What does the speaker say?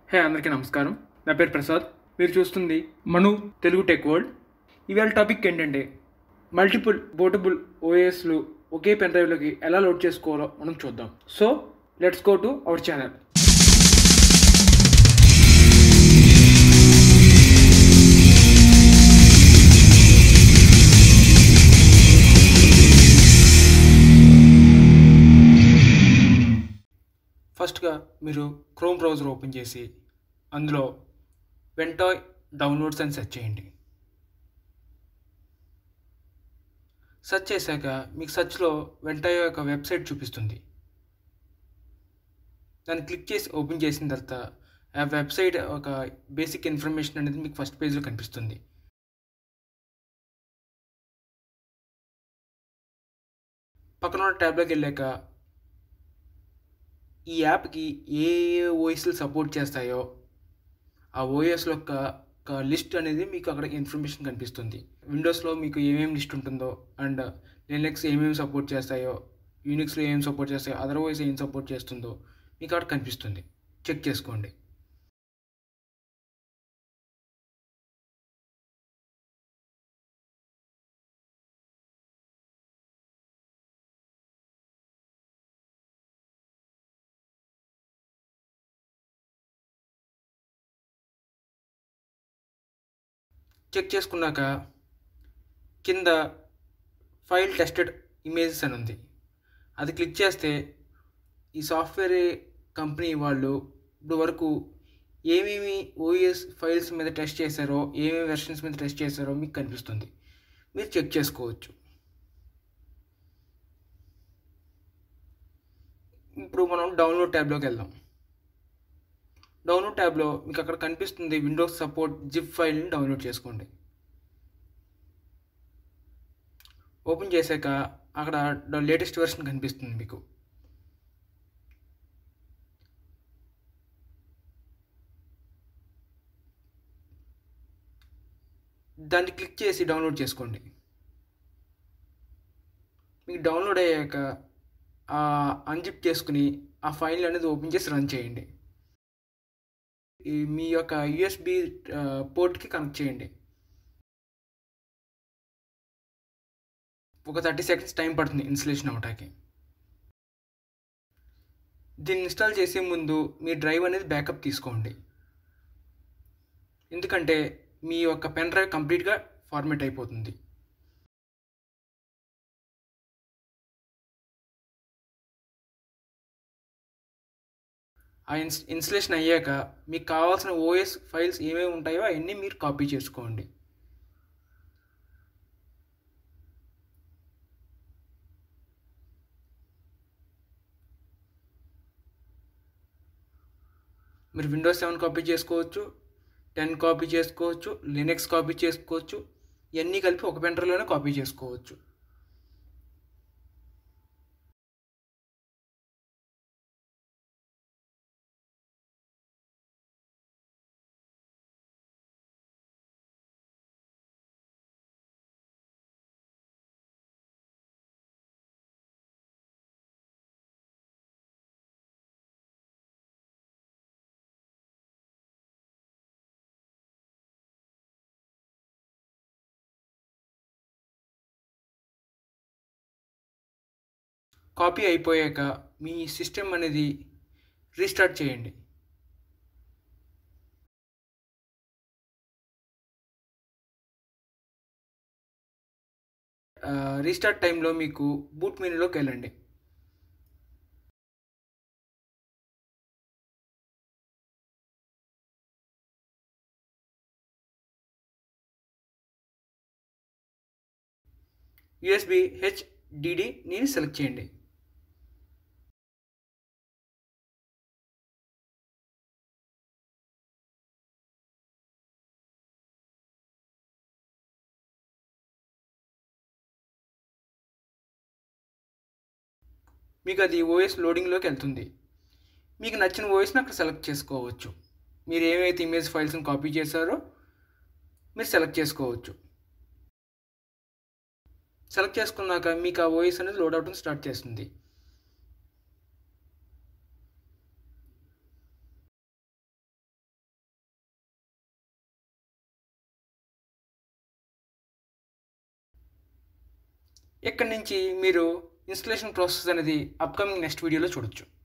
హే అందరికీ నమస్కారం నా పేరు ప్రసాద్ మీరు చూస్తుంది మను తెలుగు టెక్ వరల్డ్ ఇవాళ టాపిక్ ఏంటంటే మల్టిపుల్ పోర్టబుల్ ఓఎస్లు ఒకే పెన్ డ్రైవ్లోకి ఎలా లోడ్ చేసుకోవాలో మనం చూద్దాం so let's go to our channel ఫస్ట్గా మీరు క్రోమ్ బ్రౌజర్ ఓపెన్ చేసి అందులో వెంటాయ్ డౌన్లోడ్స్ అని సెర్చ్ చేయండి సెర్చ్ చేశాక మీకు సెర్చ్లో వెంటాయ్ యొక్క వెబ్సైట్ చూపిస్తుంది దాన్ని క్లిక్ చేసి ఓపెన్ చేసిన తర్వాత ఆ వెబ్సైట్ ఒక బేసిక్ ఇన్ఫర్మేషన్ అనేది మీకు ఫస్ట్ పేజ్లో కనిపిస్తుంది పక్కన ఉన్న ట్యాబ్లోకి వెళ్ళాక ఈ యాప్కి ఏ ఏ ఓఎస్లు సపోర్ట్ చేస్తాయో ఆ ఓఎస్లో యొక్క ఒక లిస్ట్ అనేది మీకు అక్కడ ఇన్ఫర్మేషన్ కనిపిస్తుంది విండోస్లో మీకు ఏమేమి లిస్ట్ ఉంటుందో అండ్ లినక్స్ ఏమేమి సపోర్ట్ చేస్తాయో యూనిక్స్లో ఏం సపోర్ట్ చేస్తాయో అదర్ ఓఎస్ ఏం సపోర్ట్ చేస్తుందో మీకు అక్కడ కనిపిస్తుంది చెక్ చేసుకోండి చెక్ చేసుకున్నాక కింద ఫైల్ టెస్టెడ్ ఇమేజెస్ అని ఉంది అది క్లిక్ చేస్తే ఈ సాఫ్ట్వేర్ కంపెనీ వాళ్ళు ఇప్పుడు వరకు ఏమేమి ఓఎస్ ఫైల్స్ మీద టెస్ట్ చేశారో ఏమేమి వెర్షన్స్ మీద టెస్ట్ చేశారో మీకు కనిపిస్తుంది మీరు చెక్ చేసుకోవచ్చు ఇప్పుడు మనం డౌన్లోడ్ ట్యాబ్లోకి వెళ్దాం డౌన్లోడ్ ట్యాబ్లో మీకు అక్కడ కనిపిస్తుంది విండోస్ సపోర్ట్ జిప్ ఫైల్ని డౌన్లోడ్ చేసుకోండి ఓపెన్ చేశాక అక్కడ లేటెస్ట్ వెర్షన్ కనిపిస్తుంది మీకు దాన్ని క్లిక్ చేసి డౌన్లోడ్ చేసుకోండి మీకు డౌన్లోడ్ అయ్యాక అన్జిప్ చేసుకుని ఆ ఫైల్ అనేది ఓపెన్ చేసి రన్ చేయండి ఈ మీ యొక్క యుఎస్బి పోర్ట్కి కనెక్ట్ చేయండి ఒక థర్టీ సెకండ్స్ టైం పడుతుంది ఇన్స్టలేషన్ అవటానికి దీన్ని ఇన్స్టాల్ చేసే ముందు మీ డ్రైవ్ అనేది బ్యాకప్ తీసుకోండి ఎందుకంటే మీ యొక్క పెన్ డ్రైవ్ కంప్లీట్గా ఫార్మేట్ అయిపోతుంది ఆ ఇన్స్ ఇన్స్టలేషన్ అయ్యాక మీకు కావాల్సిన ఓఎస్ ఫైల్స్ ఏమేమి ఉంటాయో అవన్నీ మీరు కాపీ చేసుకోండి మీరు విండోస్ సెవెన్ కాపీ చేసుకోవచ్చు టెన్ కాపీ చేసుకోవచ్చు లినక్స్ కాపీ చేసుకోవచ్చు ఇవన్నీ కలిపి ఒక పెంటర్లోనే కాపీ చేసుకోవచ్చు కాపీ అయిపోయాక మీ సిస్టమ్ అనేది రీస్టార్ట్ చేయండి రీస్టార్ట్ టైంలో మీకు బూట్ మెనూలోకి వెళ్ళండి యుఎస్బి హెచ్డిడిని సెలెక్ట్ చేయండి మీకు అది ఓఎస్ లోడింగ్లోకి వెళ్తుంది మీకు నచ్చిన ఓఎస్ని అక్కడ సెలెక్ట్ చేసుకోవచ్చు మీరు ఏమైతే ఇమేజ్ ఫైల్స్ని కాపీ చేశారో మీరు సెలెక్ట్ చేసుకోవచ్చు సెలెక్ట్ చేసుకున్నాక మీకు ఆ ఓఎస్ అనేది లోడ్ అవడం స్టార్ట్ చేస్తుంది ఇక్కడి నుంచి మీరు ఇన్స్టలేషన్ ప్రాసెస్ అనేది అప్కమింగ్ నెక్స్ట్ వీడియోలో చూడొచ్చు